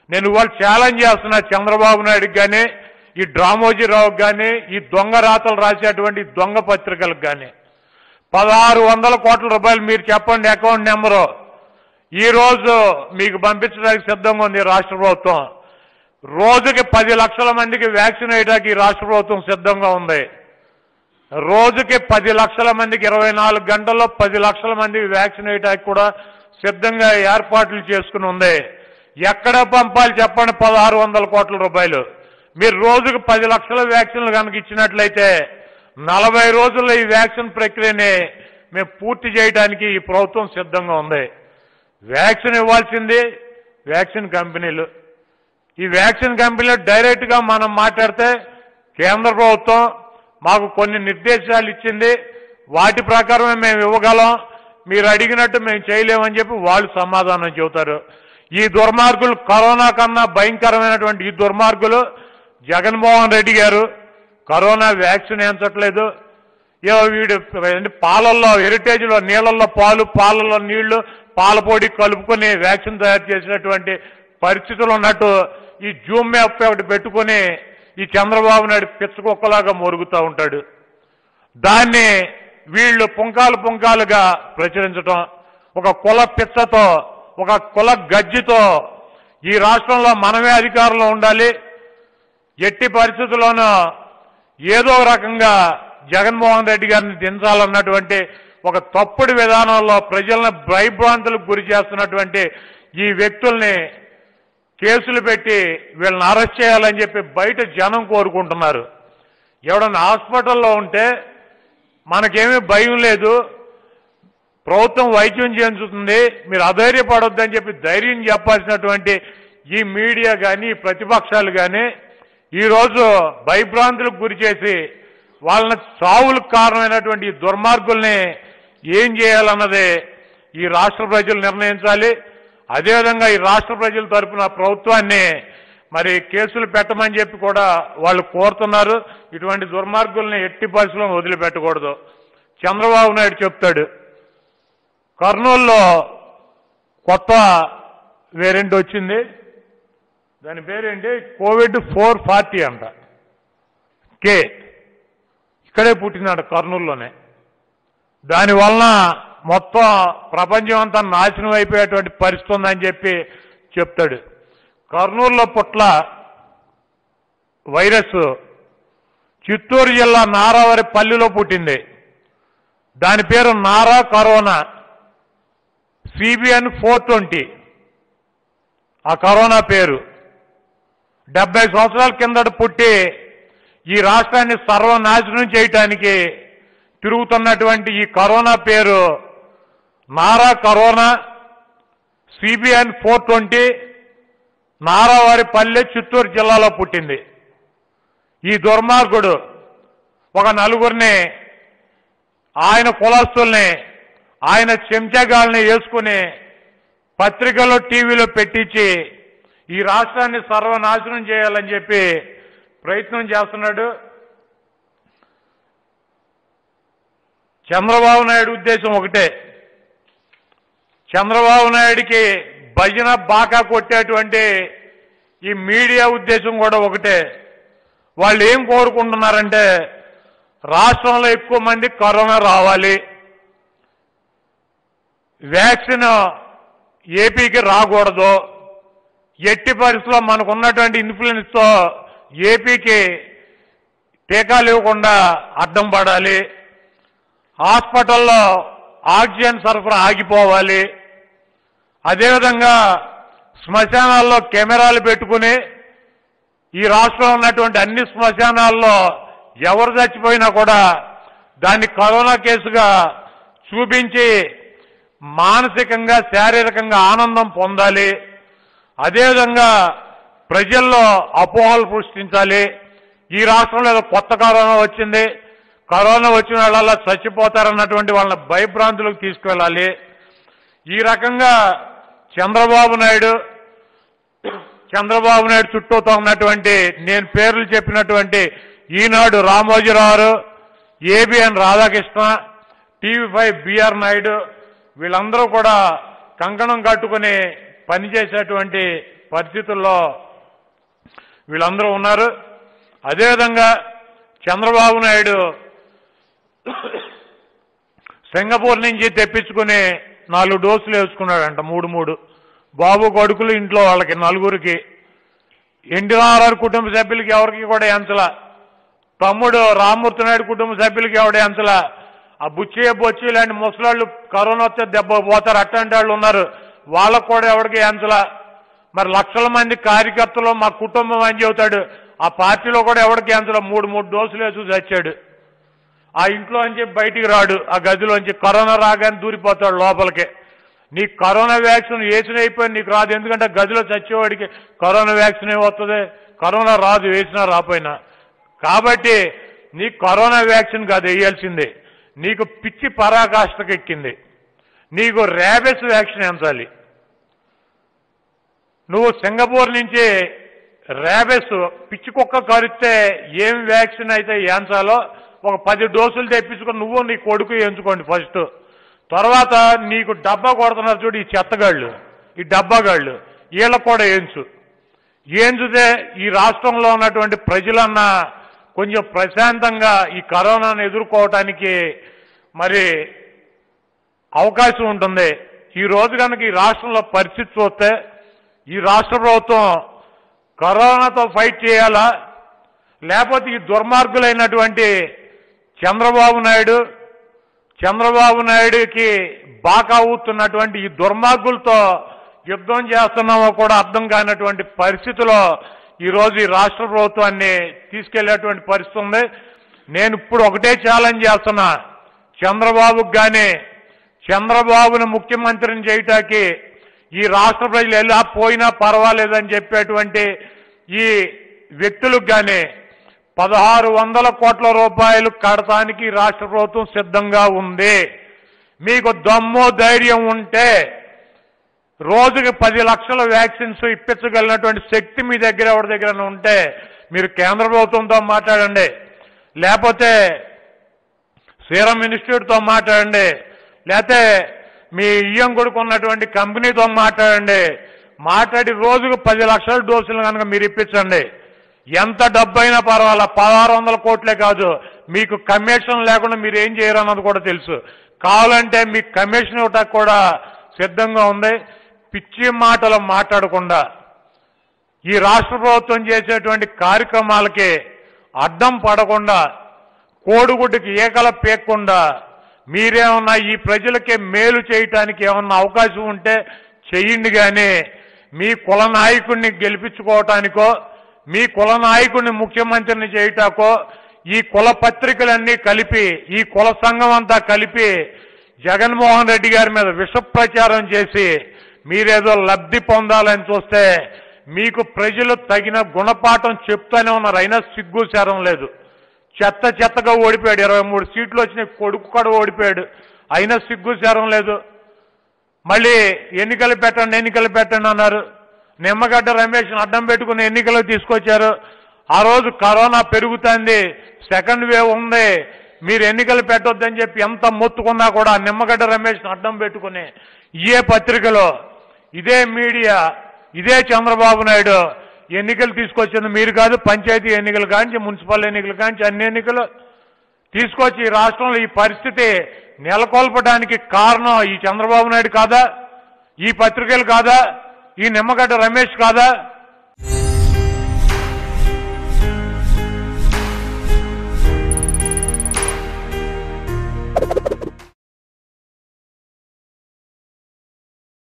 నేను ఇవాళ ఛాలెంజ్ చేస్తున్నా చంద్రబాబు నాయుడుకి కానీ ఈ డ్రామోజీరావుకి కానీ ఈ దొంగ రాతలు రాసేటువంటి దొంగ పత్రికలకు కానీ పదహారు వందల కోట్ల రూపాయలు మీరు చెప్పండి అకౌంట్ నెంబరు ఈ రోజు మీకు పంపించడానికి సిద్ధంగా ఉంది ఈ రాష్ట్ర ప్రభుత్వం రోజుకి పది లక్షల మందికి వ్యాక్సిన్ వేయడానికి ఈ రాష్ట్ర ప్రభుత్వం సిద్ధంగా ఉంది రోజుకి పది లక్షల మందికి ఇరవై నాలుగు గంటల్లో పది లక్షల మందికి వ్యాక్సిన్ వేయడానికి కూడా సిద్ధంగా ఏర్పాట్లు చేసుకుని ఉంది ఎక్కడ పంపాలి చెప్పండి పదహారు వందల కోట్ల రూపాయలు మీరు రోజుకు పది లక్షల వ్యాక్సిన్లు కనుక ఇచ్చినట్లయితే నలభై రోజుల్లో ఈ వ్యాక్సిన్ ప్రక్రియని మేము పూర్తి చేయడానికి ఈ ప్రభుత్వం సిద్ధంగా ఉంది వ్యాక్సిన్ ఇవ్వాల్సింది వ్యాక్సిన్ కంపెనీలు ఈ వ్యాక్సిన్ కంపెనీలు డైరెక్ట్ గా మనం మాట్లాడితే కేంద్ర ప్రభుత్వం మాకు కొన్ని నిర్దేశాలు ఇచ్చింది వాటి ప్రకారమే మేము ఇవ్వగలం మీరు అడిగినట్టు మేము చేయలేమని చెప్పి వాళ్ళు సమాధానం చెబుతారు ఈ దుర్మార్గులు కరోనా కన్నా భయంకరమైనటువంటి ఈ దుర్మార్గులు జగన్మోహన్ రెడ్డి గారు కరోనా వ్యాక్సిన్ వేయించట్లేదు ఏవో వీడు ఏంటి పాలల్లో హెరిటేజ్లో నీళ్ళల్లో పాలు పాలలో నీళ్లు పాల పొడి కలుపుకొని వ్యాక్సిన్ తయారు చేసినటువంటి పరిస్థితులు ఉన్నట్టు ఈ జూమ్ యాప్ ఒకటి పెట్టుకొని ఈ చంద్రబాబు నాయుడు పిచ్చకుక్కలాగా మొరుగుతూ ఉంటాడు దాన్ని వీళ్ళు పుంకాలు పుంకాలుగా ప్రచురించడం ఒక కుల పిచ్చతో ఒక కుల గజ్జితో ఈ రాష్ట్రంలో మనమే అధికారంలో ఉండాలి ఎట్టి పరిస్థితుల్లోనూ ఏదో ఒక రకంగా జగన్మోహన్ రెడ్డి గారిని దించాలన్నటువంటి ఒక తప్పుడు విధానంలో ప్రజలను భయభ్రాంతులకు గురి చేస్తున్నటువంటి ఈ వ్యక్తుల్ని కేసులు పెట్టి వీళ్ళని అరెస్ట్ చేయాలని చెప్పి బయట జనం కోరుకుంటున్నారు ఎవడన్నా హాస్పిటల్లో ఉంటే మనకేమీ భయం లేదు ప్రభుత్వం వైద్యం చేయించుతుంది మీరు అధైర్యపడొద్దని చెప్పి ధైర్యం చెప్పాల్సినటువంటి ఈ మీడియా కానీ ఈ ప్రతిపక్షాలు కానీ ఈరోజు భయభ్రాంతులకు గురి చేసి వాళ్ళని చావులకు కారణమైనటువంటి ఈ దుర్మార్గుల్ని ఏం చేయాలన్నది ఈ రాష్ట్ర ప్రజలు నిర్ణయించాలి అదేవిధంగా ఈ రాష్ట్ర ప్రజల తరపున ప్రభుత్వాన్ని మరి కేసులు పెట్టమని చెప్పి కూడా వాళ్ళు కోరుతున్నారు ఇటువంటి దుర్మార్గుల్ని ఎట్టి పరిస్థితుల్లో వదిలిపెట్టకూడదు చంద్రబాబు నాయుడు చెప్తాడు కర్నూలులో కొత్త వేరియంట్ వచ్చింది దాని పేరేంటి కోవిడ్ ఫోర్ ఫార్టీ అంట కే ఇక్కడే పుట్టినాడు కర్నూలులోనే దానివలన మొత్తం ప్రపంచం అంతా నాశనం అయిపోయేటువంటి పరిస్థితి ఉందని చెప్పి చెప్తాడు కర్నూలులో పుట్ల వైరస్ చిత్తూరు జిల్లా నారావరి పల్లిలో పుట్టింది దాని పేరు Nara corona CBN four twenty ఆ కరోనా పేరు డెబ్బై సంవత్సరాల కిందట పుట్టి ఈ రాష్ట్రాన్ని సర్వనాశనం చేయటానికి తిరుగుతున్నటువంటి ఈ కరోనా పేరు Nara corona CBN four twenty నారావారి పల్లె చిత్తూరు జిల్లాలో పుట్టింది ఈ దుర్మార్గుడు ఒక నలుగురిని ఆయన కులస్తుల్ని ఆయన చెంచగాల్ని వేసుకుని పత్రికల్లో టీవీలో పెట్టించి ఈ రాష్ట్రాన్ని సర్వనాశనం చేయాలని చెప్పి ప్రయత్నం చేస్తున్నాడు చంద్రబాబు నాయుడు ఉద్దేశం ఒకటే చంద్రబాబు నాయుడికి భజన బాకా కొట్టేటువంటి ఈ మీడియా ఉద్దేశం కూడా ఒకటే వాళ్ళు ఏం కోరుకుంటున్నారంటే రాష్ట్రంలో ఎక్కువ మంది కరోనా రావాలి వ్యాక్సిన్ ఏపీకి రాకూడదు ఎట్టి పరిస్థితుల్లో మనకు ఉన్నటువంటి ఇన్ఫ్లుయెన్స్తో ఏపీకి టీకాలు ఇవ్వకుండా అడ్డం పడాలి హాస్పిటల్లో ఆక్సిజన్ సరఫరా ఆగిపోవాలి అదేవిధంగా శ్మశానాల్లో కెమెరాలు పెట్టుకుని ఈ రాష్ట్రంలో ఉన్నటువంటి అన్ని శ్మశానాల్లో ఎవరు చచ్చిపోయినా కూడా దాన్ని కరోనా కేసుగా చూపించి మానసికంగా శారీరకంగా ఆనందం పొందాలి అదేవిధంగా ప్రజల్లో అపోహలు సృష్టించాలి ఈ రాష్ట్రంలో ఏదో కొత్త కరోనా వచ్చింది కరోనా వచ్చిన వాళ్ళ చచ్చిపోతారన్నటువంటి వాళ్ళని భయభ్రాంతులకు తీసుకువెళ్ళాలి ఈ రకంగా చంద్రబాబు నాయుడు చంద్రబాబు నాయుడు చుట్టూతో ఉన్నటువంటి నేను పేర్లు చెప్పినటువంటి Eenadu Ramoji Rao ABN Radhakrishna TV five BR Naidu వీళ్ళందరూ కూడా కంకణం కట్టుకుని పనిచేసేటువంటి పరిస్థితుల్లో వీళ్ళందరూ ఉన్నారు అదేవిధంగా చంద్రబాబు నాయుడు సింగపూర్ నుంచి తెప్పించుకుని నాలుగు డోసులు వేసుకున్నాడంట మూడు మూడు బాబు కొడుకులు ఇంట్లో వాళ్ళకి నలుగురికి ఎన్టీఆర్ఆర్ కుటుంబ సభ్యులకి ఎవరికి కూడా ఎంచల తమ్ముడు రామ్మూర్తి నాయుడు కుటుంబ సభ్యులకి ఎవడ ఎంచల ఆ బుచ్చయ్య బొచ్చి ఇలాంటి ముసలాళ్ళు కరోనా వస్తే దెబ్బ పోతారు అట్లాంటి వాళ్ళు ఉన్నారు వాళ్ళకు కూడా ఎవరికి ఎంచల మరి లక్షల మంది కార్యకర్తలు మా కుటుంబం అని చెబుతాడు ఆ పార్టీలో కూడా ఎవరికి ఎంచల మూడు మూడు డోసులు వేసి చచ్చాడు ఆ ఇంట్లో నుంచి బయటికి రాడు ఆ గదిలోంచి కరోనా రాగానే దూరిపోతాడు లోపలికి నీకు కరోనా వ్యాక్సిన్ వేసిన అయిపోయి నీకు రాదు ఎందుకంటే గదిలో చచ్చేవాడికి కరోనా వ్యాక్సిన్ ఏమవుతుంది కరోనా రాదు వేసినా రాపోయినా కాబట్టి నీకు కరోనా వ్యాక్సిన్ కాదు వేయాల్సిందే నీకు పిచ్చి పరాకాష్ఠకు ఎక్కింది నీకు ర్యాబెస్ వ్యాక్సిన్ ఎంచాలి నువ్వు సింగపూర్ నుంచి ర్యాబెస్ పిచ్చి కుక్క కరిస్తే ఏం వ్యాక్సిన్ అయితే ఏంచాలో ఒక పది డోసులు తెప్పించుకొని నువ్వు నీ కొడుకు ఎంచుకోండి ఫస్ట్ తర్వాత నీకు డబ్బా కొడుతున్నారు చూడు ఈ చెత్తగాళ్ళు ఈ డబ్బాగాళ్ళు వీళ్ళకు కూడా ఏంచు ఏంచుతే ఈ రాష్ట్రంలో ఉన్నటువంటి ప్రజలన్నా కొంచెం ప్రశాంతంగా ఈ కరోనాను ఎదుర్కోవటానికి మరి అవకాశం ఉంటుంది ఈ రోజు కనుక ఈ రాష్ట్రంలో పరిస్థితి చూస్తే ఈ రాష్ట్ర ప్రభుత్వం కరోనాతో ఫైట్ చేయాలా లేకపోతే ఈ దుర్మార్గులైనటువంటి చంద్రబాబు నాయుడు చంద్రబాబు నాయుడుకి బాకా ఊతున్నటువంటి ఈ దుర్మార్గులతో యుద్ధం చేస్తున్నామో కూడా అర్థం కానటువంటి పరిస్థితిలో ఈరోజు ఈ రాష్ట్ర ప్రభుత్వాన్ని తీసుకెళ్లేటువంటి పరిస్థితి ఉంది నేను ఇప్పుడు ఒకటే ఛాలెంజ్ చేస్తున్నా చంద్రబాబుకి కానీ చంద్రబాబును ముఖ్యమంత్రిని చేయటానికి ఈ రాష్ట్ర ప్రజలు ఎలా పోయినా పర్వాలేదని చెప్పేటువంటి ఈ వ్యక్తులకు కానీ పదహారు వందల కోట్ల రూపాయలు కడటానికి ఈ రాష్ట్ర ప్రభుత్వం సిద్ధంగా ఉంది మీకు దమ్ము ధైర్యం ఉంటే రోజుకి పది లక్షల వ్యాక్సిన్స్ ఇప్పించగలిగినటువంటి శక్తి మీ దగ్గర ఎవరి దగ్గర ఉంటే మీరు కేంద్ర ప్రభుత్వంతో మాట్లాడండి లేకపోతే సీరం ఇన్స్టిట్యూట్తో మాట్లాడండి లేకపోతే మీ ఇయ్యం కొడుకు ఉన్నటువంటి కంపెనీతో మాట్లాడండి మాట్లాడి రోజుకు పది లక్షల డోసులు కనుక మీరు ఇప్పించండి ఎంత డబ్బైనా పర్వాలా పదహారు వందల కోట్లే కాదు మీకు కమిషన్ లేకుండా మీరు ఏం చేయరు అన్నది కూడా తెలుసు కావాలంటే మీకు కమిషన్ ఇవ్వటానికి కూడా సిద్ధంగా ఉంది పిచ్చి మాటలు మాట్లాడకుండా ఈ రాష్ట్ర ప్రభుత్వం చేసేటువంటి కార్యక్రమాలకి అడ్డం పడకుండా కోడిగుడ్డుకి ఏకల పేక్కుండా మీరేమన్నా ఈ ప్రజలకే మేలు చేయటానికి ఏమన్నా అవకాశం ఉంటే చెయ్యండి కానీ మీ కుల నాయకుడిని గెలిపించుకోవటానికో మీ కుల నాయకుడిని ముఖ్యమంత్రిని చేయటాకో ఈ కుల పత్రికలన్నీ కలిపి ఈ కుల సంఘం అంతా కలిపి జగన్మోహన్ రెడ్డి గారి మీద విష ప్రచారం చేసి మీరేదో లబ్ధి పొందాలని చూస్తే మీకు ప్రజలు తగిన గుణపాఠం చెప్తానే ఉన్నారు అయినా సిగ్గు శరం లేదు చెత్త చెత్తగా ఓడిపోయాడు ఇరవై మూడు సీట్లు వచ్చినాయి కొడుకు కూడా ఓడిపోయాడు అయినా సిగ్గు శరం లేదు మళ్ళీ ఎన్నికలు పెట్టండి ఎన్నికలు పెట్టండి అన్నారు నిమ్మగడ్డ రమేష్ అడ్డం పెట్టుకుని ఎన్నికలు తీసుకొచ్చారు ఆ రోజు కరోనా పెరుగుతుంది సెకండ్ వేవ్ ఉంది మీరు ఎన్నికలు పెట్టొద్దని చెప్పి ఎంత మొత్తుకున్నా కూడా నిమ్మగడ్డ రమేష్ అడ్డం పెట్టుకుని ఇదే పత్రికలో ఇదే మీడియా ఇదే చంద్రబాబు నాయుడు ఎన్నికలు తీసుకొచ్చింది మీరు కాదు పంచాయతీ ఎన్నికలు కాంచి మున్సిపల్ ఎన్నికలు కాంచి అన్ని ఎన్నికలు తీసుకొచ్చి ఈ రాష్ట్రంలో ఈ పరిస్థితి నెలకొల్పడానికి కారణం ఈ చంద్రబాబు నాయుడు కాదా ఈ పత్రికలు కాదా ఈ నిమ్మగడ్డ రమేష్ కాదా